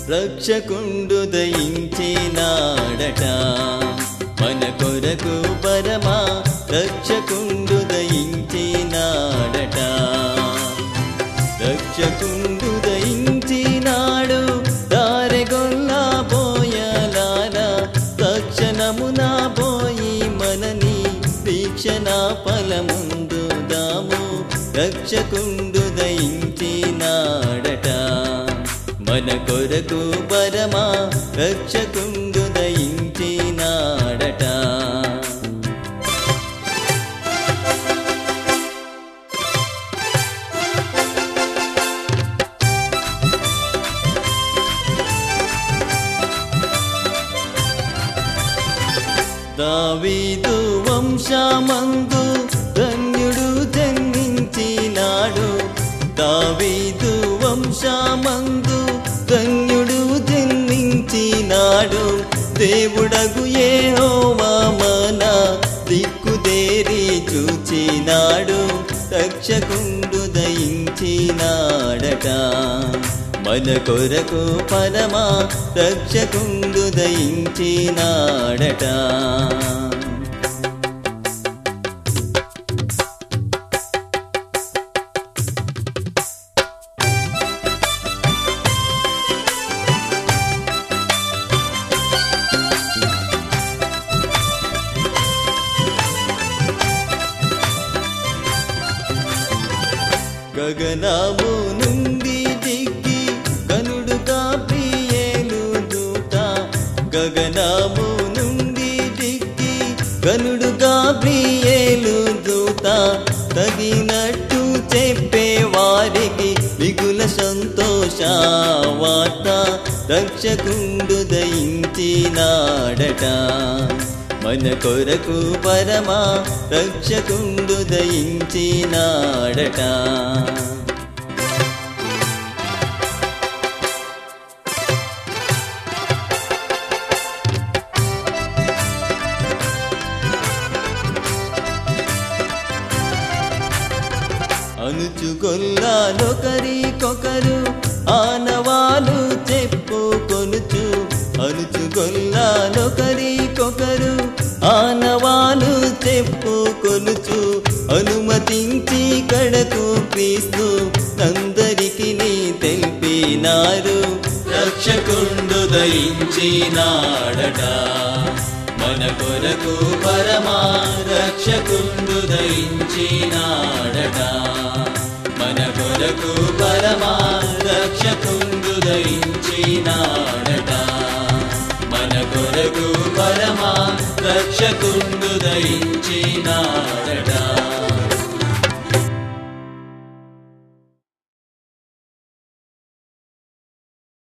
రక్షకుండు దయించినాడట మన కొరకు పరమా రక్షకుండు దయించినాడట రక్షకుండు దయించినాడు దారెగొల్లా పోయలారా తక్షణమున పోయి మనని వీక్షణ ఫలముందు దాము రక్షకుండు దయించినాడట మన కొరకు పరమా రక్షకుండు దయించినాడట దావీదు వంశమందు ధన్యుడు జన్మించినాడు దావీదు వంశమందు ధన్యుడు జన్మించినాడు దేవుడగు ఏహోవా మన దిక్కుదేరి చూచినాడు రక్షకుండు దయించినాడట మన కొరకు పరమా రక్షకుండు దయించినాడట గగనము నుండి దిగి గనుడుగా ప్రియేలు దూత గగనము నుండి దిగి గనుడుగా ప్రియేలు దూత తగినట్టు చెప్పే వారికి మిగుల సంతోష వార్త రక్షకుండు దయించినాడట మన కొరకు పరమా రక్షకుండు దయించినాడట అనుచుగొల్లాలొకరికొకరు ఆనవాలు చెప్పుకొనుచు అనుచుగొల్లాలొకరికొకరు ఆనవాలు చెప్పుకొనుచు అనుమతించి కడకు క్రీస్తు అందరికి నీ తెలిపినారు రక్షకుండు దయించినాడట మన కొరకు పరమా రక్షకుండు దయించినాడట మన కొరకు పరమా రక్షకుండు దయించినాడట మన కొరకు పరమా రక్షకుండు దయించినాడట